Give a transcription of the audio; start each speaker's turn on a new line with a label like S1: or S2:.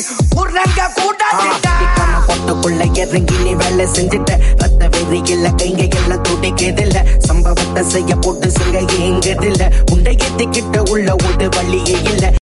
S1: உறங்க கூடாதுடா
S2: அடிக்காம பொட்டுக்குள்ள இறங்கி நீ வேலை செஞ்சுட்ட ரத்த வெறியில கைங்க எல்லாம் துடிக்குதில்ல சம்பவத்தை செய்ய போட்டு சிங்க எங்குதில்ல உண்டை ஏத்திக்கிட்ட உள்ள ஒரு வழியே இல்ல